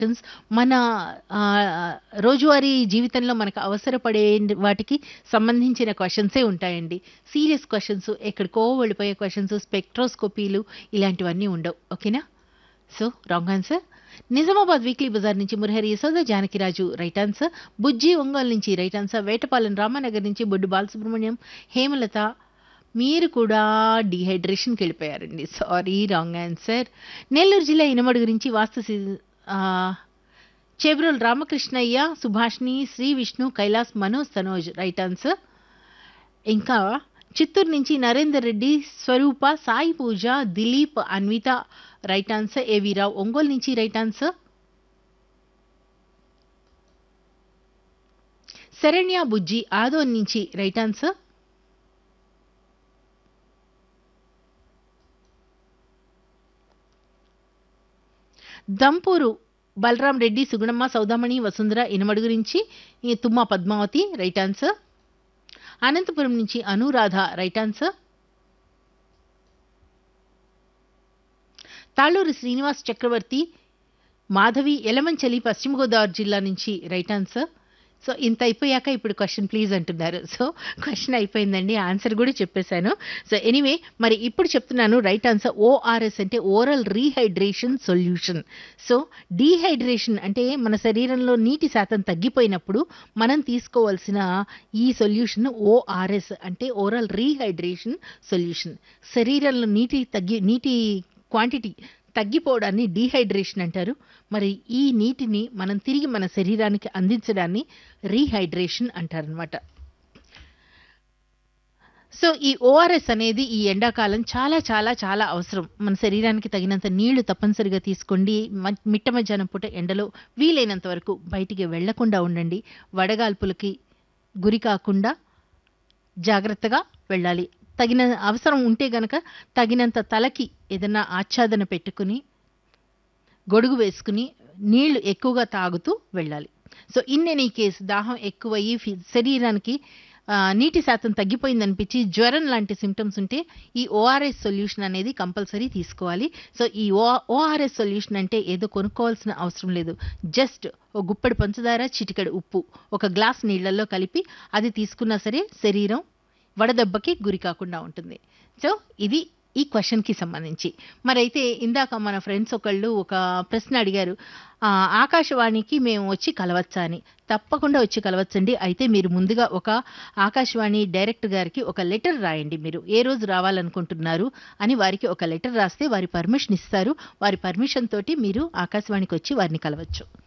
Questions మన ఆహ్, రోజువారీ జీవితంలో మనకు అవసరపడే వాటికి సంబంధించిన క్వశ్చన్సే ఉంటాయండి. సీరియస్ క్వశ్చన్స్, ఎక్కడికో వెళ్ళిపోయే క్వశ్చన్స్, స్పెక్ట్రోస్కోపీలు ఇలాంటివన్నీ ఉండవు. ఓకేనా? So, wrong answer. Nizamabad weekly బజార్ నుంచి మురహరి యశోద జానకిరాజు రైట్ ఆన్సర్. బుజ్జి ఒంగోలు నుంచి రైట్ ఆన్సర్. వేటపాలెం రామానగర్ నుంచి బొడ్డు బాలసుబ్రహ్మణ్యం, హేమలత మీరు కూడా డీహైడ్రేషన్‌కి వెళ్ళిపోయారండి. Sorry wrong answer. నెల్లూరు జిల్లా ఇనమడుగు నుంచి వాస్తు సి ఆహ్, చేబ్రోలు రామకృష్ణయ్య, సుభాషిణి, శ్రీ విష్ణు, కైలాస్, మనోజ్, తనోజ్ రైట్ ఆన్సర్. ఇంకా చిత్తూరు నుంచి Narender Reddy, Swarupa, Sai Pooja, Dilip, Anvitha right answer. AV Rao Ongole నుంచి రైట్ ఆన్సర్. శరణ్య బుజ్జి ఆదోన్ నుంచి రైట్ ఆన్సర్. దంపూరు బలరాం రెడ్డి, సుగుణమ్మ, సౌదామణి, వసుంధర ఇనమడుగు నుంచి E Thumma Padmavathi right answer. Anantapuram నుంచి అనురాధ రైట్ ఆన్సర్. తాళ్ళూరు శ్రీనివాస్ చక్రవర్తి, మాధవి, ఎలమంచలి పశ్చిమ గోదావరి జిల్లా నుంచి రైట్ ఆన్సర్. సో, ఇంత అయిపోయాక ఇప్పుడు క్వెషన్ ప్లీజ్ అంటున్నారు. సో, క్వెషన్ అయిపోయిందండి. ఆన్సర్ కూడా చెప్పేశాను. సో, ఎనీవే మరి ఇప్పుడు చెప్తున్నాను రైట్ ఆన్సర్ ఓఆర్ఎస్ అంటే oral rehydration solution. So, dehydration అంటే మన శరీరంలో నీటి శాతం తగ్గిపోయినప్పుడు మనం తీసుకోవాల్సిన ఈ సొల్యూషన్ ఓఆర్ఎస్ అంటే ఓరల్ రీహైడ్రేషన్ సొల్యూషన్. శరీరంలో నీటి తగ్గి నీటి క్వాంటిటీ తగ్గిపోవడాన్ని డీహైడ్రేషన్ అంటారు. మరి ఈ నీటిని మనం తిరిగి మన శరీరానికి అందించడాన్ని రీహైడ్రేషన్ అంటారనమాట. సో, ఈ ఓఆర్ఎస్ అనేది ఈ ఎండాకాలం చాలా చాలా చాలా అవసరం. మన శరీరానికి తగినంత నీళ్లు తప్పనిసరిగా తీసుకోండి. మ మిట్ట మధ్యాహ్నం పూట ఎండలో వీలైనంత వరకు బయటికి వెళ్ళకుండా ఉండండి. వడగాల్పులకి గురి కాకుండా జాగ్రత్తగా వెళ్ళాలి. తగిన అవసరం ఉంటే గనక తగినంత తలకి ఏదన్నా ఆచ్ఛాదన పెట్టుకుని, గొడుగు వేసుకుని, నీళ్లు ఎక్కువగా తాగుతూ వెళ్ళాలి. సో, ఇన్ ఎనీ కేస్ దాహం ఎక్కువయ్యి ఫి శరీరానికి ఆహ్, నీటి శాతం తగ్గిపోయిందనిపించి జ్వరం లాంటి సింప్టమ్స్ ఉంటే ఈ ఓఆర్ఎస్ సొల్యూషన్ అనేది కంపల్సరీ తీసుకోవాలి. సో, ఈ ఓ ఓఆర్ఎస్ సొల్యూషన్ అంటే ఏదో కొనుక్కోవాల్సిన అవసరం లేదు. జస్ట్ ఓ గుప్పెడు పంచదార, చిటికెడు ఉప్పు ఒక గ్లాస్ నీళ్లలో కలిపి అది తీసుకున్నా సరే శరీరం వడదెబ్బకి గురి కాకుండా ఉంటుంది. సో, ఇది ఈ క్వెషన్‌కి సంబంధించి. మరైతే ఇందాక మన ఫ్రెండ్స్ ఒకళ్ళు ఒక ప్రశ్న అడిగారు. ఆహ్, ఆకాశవాణికి మేము వచ్చి కలవచ్చా అని. తప్పకుండా వచ్చి కలవచ్చండి. అయితే మీరు ముందుగా ఒక ఆకాశవాణి డైరెక్టర్ గారికి ఒక లెటర్ రాయండి మీరు. ఏ రోజు రావాలనుకుంటున్నారు అని వారికి ఒక లెటర్ రాస్తే వారి పర్మిషన్ ఇస్తారు. వారి పర్మిషన్ తోటి మీరు ఆకాశవాణికొచ్చి వారిని కలవచ్చు.